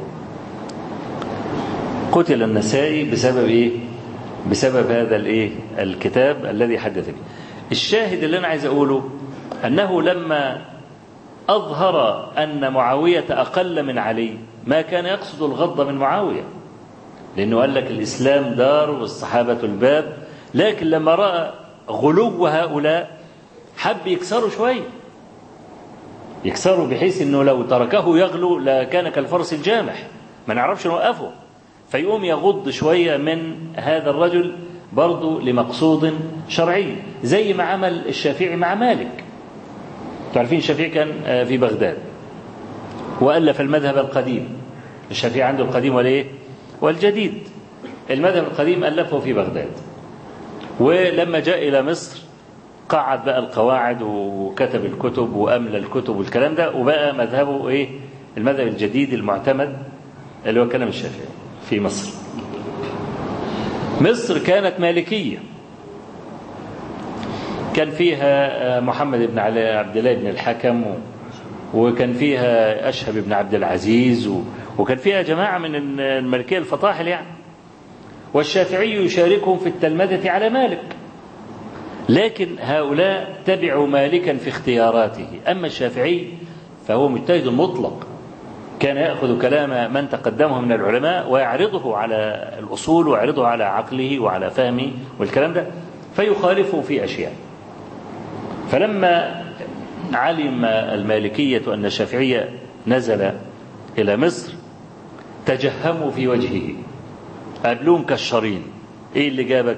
قتل النسائي بسبب ايه بسبب هذا الايه الكتاب الذي حدث به الشاهد اللي انا عايز اقوله انه لما اظهر ان معاويه اقل من علي ما كان يقصد الغض من معاويه لأنه قال لك الإسلام دار والصحابة الباب لكن لما رأى غلو هؤلاء حب يكسروا شوية يكسروا بحيث أنه لو تركه يغلو لكان كالفرس الجامح ما نعرفش نوقفه فيقوم يغض شوية من هذا الرجل برضه لمقصود شرعي زي ما عمل الشافعي مع مالك تعرفين الشافعي كان في بغداد وألف المذهب القديم الشافعي عنده القديم والإيه والجديد المذهب القديم ألفه في بغداد ولما جاء إلى مصر قعد بقى القواعد وكتب الكتب وأملى الكتب والكلام ده وبقى مذهبه إيه المذهب الجديد المعتمد اللي هو كلام الشافعي في مصر مصر كانت مالكية كان فيها محمد بن عبد الله بن الحكم وكان فيها أشهب بن عبد العزيز وكان فيها جماعة من الملكية الفطاحل يعني والشافعي يشاركهم في التلمذة على مالك لكن هؤلاء تبعوا مالكا في اختياراته أما الشافعي فهو مجتهد مطلق كان يأخذ كلام من تقدمه من العلماء ويعرضه على الأصول ويعرضه على عقله وعلى فهمه والكلام ده فيخالفه في أشياء فلما علم المالكية أن الشافعية نزل إلى مصر تجهموا في وجهه قابلوه مكشرين إيه اللي جابك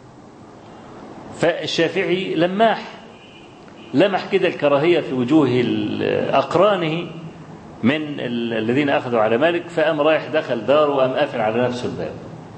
فالشافعي لماح لمح كده الكراهية في وجوه أقرانه من الذين أخذوا على مالك فقام رايح دخل داره وقام قافل على نفسه الباب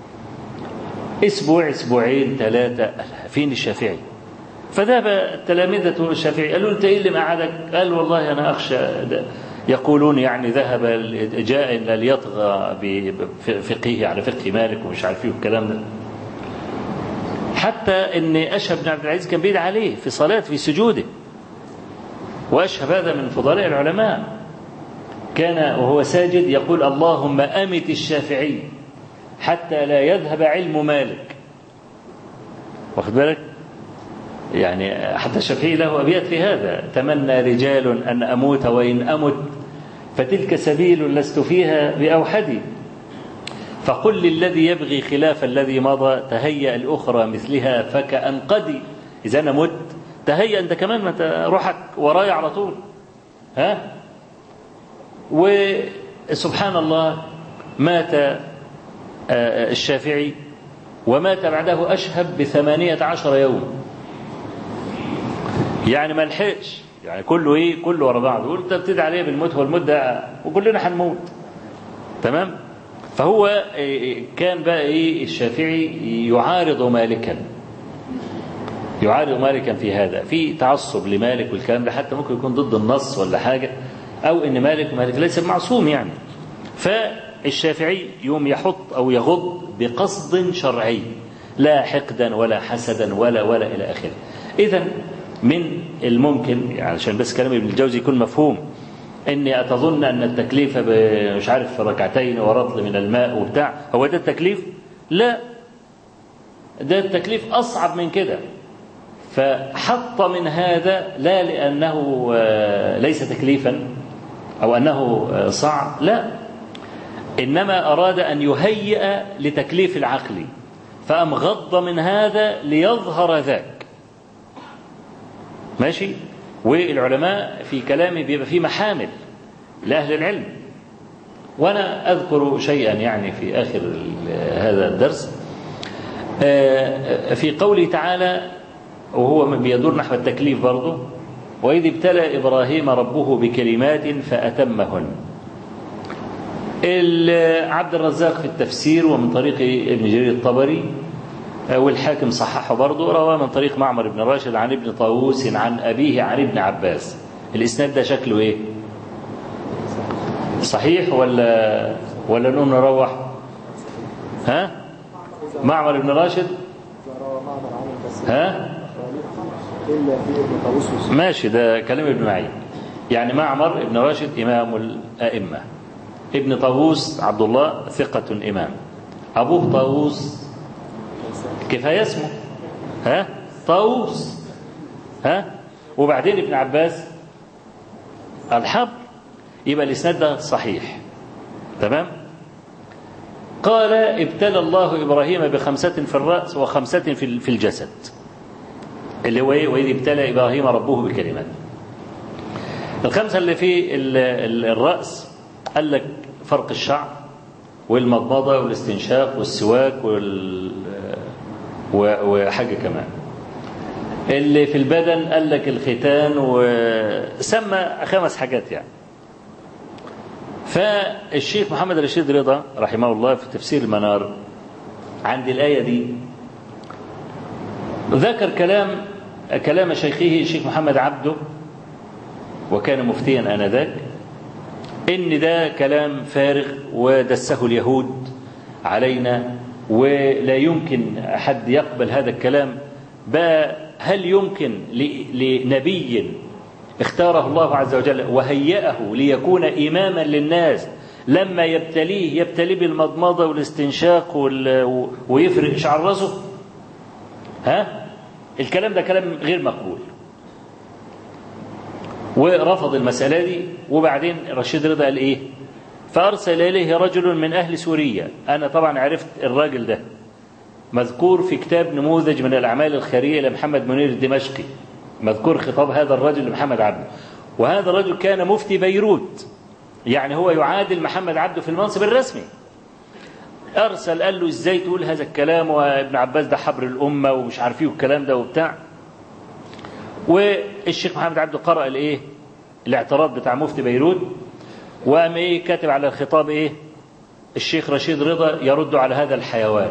اسبوع اسبوعين ثلاثة فين الشافعي فذهب تلامذة الشافعي قالوا انت ايه اللي مقعدك قال والله انا اخشى يقولون يعني ذهب جاء ليطغى بفقهه على فقه مالك ومش عارف ايه والكلام ده حتى ان اشهب بن عبد العزيز كان بيدعي عليه في صلاة في سجوده واشهب هذا من فضلاء العلماء كان وهو ساجد يقول اللهم امت الشافعي حتى لا يذهب علم مالك واخد بالك يعني حتى الشافعي له أبيات في هذا تمنى رجال أن أموت وإن أمت فتلك سبيل لست فيها بأوحدي فقل للذي يبغي خلاف الذي مضى تهيأ الأخرى مثلها فكأنقدي إذا أنا مت تهيأ أنت كمان ما روحك ورايا على طول ها وسبحان الله مات الشافعي ومات بعده أشهب بثمانية عشر يوم يعني ما لحقش يعني كله ايه كله ورا بعض يقول انت بتدعي عليه بالموت والموت ده وكلنا هنموت تمام فهو كان بقى ايه الشافعي يعارض مالكا يعارض مالكا في هذا في تعصب لمالك والكلام ده حتى ممكن يكون ضد النص ولا حاجه او ان مالك مالك ليس معصوم يعني فالشافعي يوم يحط او يغض بقصد شرعي لا حقدا ولا حسدا ولا ولا الى اخره اذا من الممكن يعني عشان بس كلام ابن الجوزي يكون مفهوم اني اتظن ان التكليف مش عارف ركعتين ورطل من الماء وبتاع هو ده التكليف لا ده التكليف اصعب من كده فحط من هذا لا لانه ليس تكليفا او انه صعب لا انما اراد ان يهيئ لتكليف العقل فام غض من هذا ليظهر ذاك ماشي والعلماء في كلامه بيبقى فيه محامل لأهل العلم وأنا أذكر شيئا يعني في آخر هذا الدرس في قوله تعالى وهو بيدور نحو التكليف برضه وإذ ابتلى إبراهيم ربه بكلمات فأتمهن عبد الرزاق في التفسير ومن طريق ابن جرير الطبري والحاكم صححه برضه رواه من طريق معمر بن راشد عن ابن طاووس عن أبيه عن ابن عباس الإسناد ده شكله إيه صحيح ولا ولا نقوم نروح ها معمر بن راشد ها ماشي ده كلام ابن معين يعني معمر بن راشد إمام الأئمة ابن طاووس عبد الله ثقة إمام أبوه طاووس كفاية اسمه ها طاووس ها وبعدين ابن عباس الحبر يبقى الاسناد ده صحيح تمام قال ابتلى الله ابراهيم بخمسة في الرأس وخمسة في في الجسد اللي هو ايه واذ ابتلى ابراهيم ربه بكلمات الخمسة اللي في الرأس قال لك فرق الشعر والمضمضة والاستنشاق والسواك وال وحاجة كمان اللي في البدن قال لك الختان وسمى خمس حاجات يعني فالشيخ محمد رشيد رضا رحمه الله في تفسير المنار عند الآية دي ذكر كلام كلام شيخه الشيخ محمد عبده وكان مفتيا آنذاك إن ده كلام فارغ ودسه اليهود علينا ولا يمكن حد يقبل هذا الكلام بقى هل يمكن لنبي اختاره الله عز وجل وهيأه ليكون إماما للناس لما يبتليه يبتليه بالمضمضة والاستنشاق ويفرق شعر راسه ها الكلام ده كلام غير مقبول ورفض المسألة دي وبعدين رشيد رضا قال إيه فأرسل إليه رجل من أهل سوريا أنا طبعا عرفت الراجل ده مذكور في كتاب نموذج من الأعمال الخيرية لمحمد منير الدمشقي مذكور خطاب هذا الرجل لمحمد عبده وهذا الرجل كان مفتي بيروت يعني هو يعادل محمد عبده في المنصب الرسمي أرسل قال له إزاي تقول هذا الكلام وابن عباس ده حبر الأمة ومش عارفيه والكلام ده وبتاع والشيخ محمد عبده قرأ الإيه الاعتراض بتاع مفتي بيروت وقام إيه كاتب على الخطاب إيه الشيخ رشيد رضا يرد على هذا الحيوان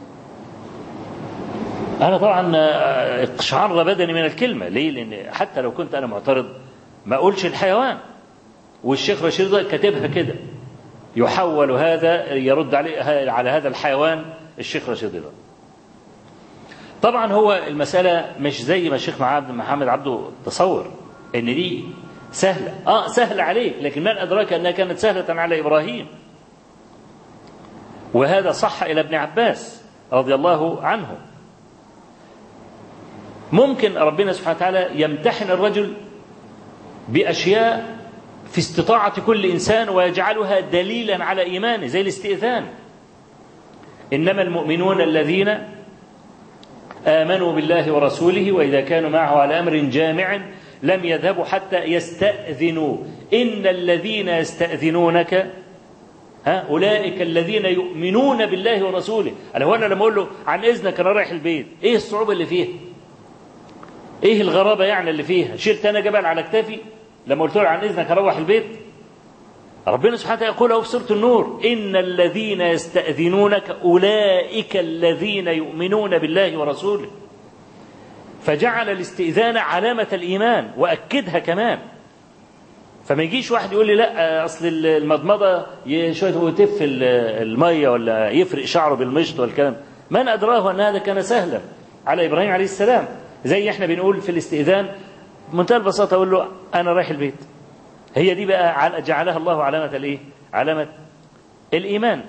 أنا طبعا اقشعر بدني من الكلمة ليه لأن حتى لو كنت أنا معترض ما أقولش الحيوان والشيخ رشيد رضا كاتبها كده يحول هذا يرد عليه على هذا الحيوان الشيخ رشيد رضا طبعا هو المسألة مش زي ما الشيخ محمد عبده تصور ان دي سهلة اه سهلة عليك لكن من أدراك أنها كانت سهلة على إبراهيم وهذا صح إلى ابن عباس رضي الله عنه ممكن ربنا سبحانه وتعالى يمتحن الرجل بأشياء في استطاعة كل إنسان ويجعلها دليلا على إيمانه زي الاستئذان إنما المؤمنون الذين آمنوا بالله ورسوله وإذا كانوا معه على أمر جامع لم يذهبوا حتى يستأذنوا إن الذين يستأذنونك ها أولئك الذين يؤمنون بالله ورسوله أنا هو أنا لما أقول له عن إذنك أنا رايح البيت إيه الصعوبة اللي فيها إيه الغرابة يعني اللي فيها شلت أنا جبل على كتافي لما قلت له عن إذنك أروح البيت ربنا سبحانه وتعالى يقول في سورة النور إن الذين يستأذنونك أولئك الذين يؤمنون بالله ورسوله فجعل الاستئذان علامة الإيمان وأكدها كمان فما يجيش واحد يقول لي لا أصل المضمضة شوية هو يتف المية ولا يفرق شعره بالمشط والكلام من أدراه أن هذا كان سهلا على إبراهيم عليه السلام زي احنا بنقول في الاستئذان بمنتهى البساطة أقول له أنا رايح البيت هي دي بقى جعلها الله علامة الإيه؟ علامة الإيمان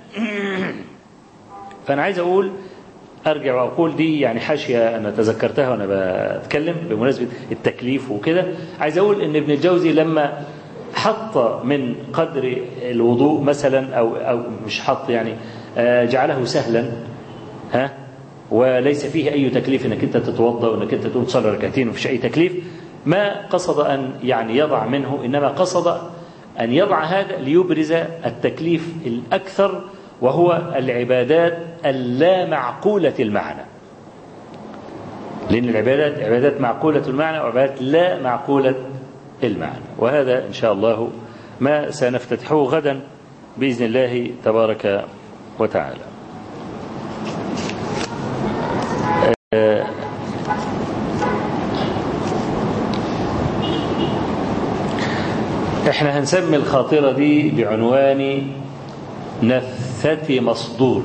فأنا عايز أقول أرجع وأقول دي يعني حاشية أنا تذكرتها وأنا بتكلم بمناسبة التكليف وكده عايز أقول إن ابن الجوزي لما حط من قدر الوضوء مثلا أو أو مش حط يعني جعله سهلا ها وليس فيه أي تكليف إنك أنت تتوضأ وإنك أنت تقوم تصلي ركعتين ومفيش أي تكليف ما قصد أن يعني يضع منه إنما قصد أن يضع هذا ليبرز التكليف الأكثر وهو العبادات اللا معقولة المعنى لأن العبادات عبادات معقولة المعنى وعبادات لا معقولة المعنى وهذا إن شاء الله ما سنفتتحه غدا بإذن الله تبارك وتعالى احنا هنسمي الخاطرة دي بعنوان نفثة مصدور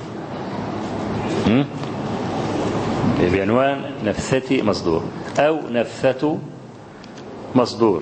بعنوان نفثة مصدور أو نفثة مصدور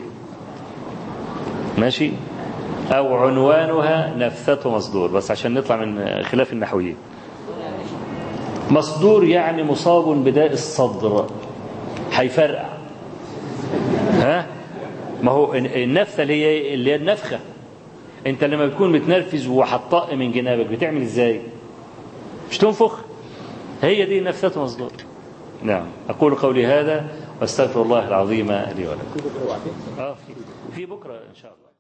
ماشي أو عنوانها نفثة مصدور بس عشان نطلع من خلاف النحويين مصدور يعني مصاب بداء الصدر هيفرقع ها ما هو النفثه اللي هي اللي هي النفخه انت لما بتكون متنرفز وهتطق من جنابك بتعمل ازاي مش تنفخ هي دي نفثه مصدور نعم اقول قولي هذا واستغفر الله العظيم لي ولكم في بكره وعدين اه في في بكره ان شاء الله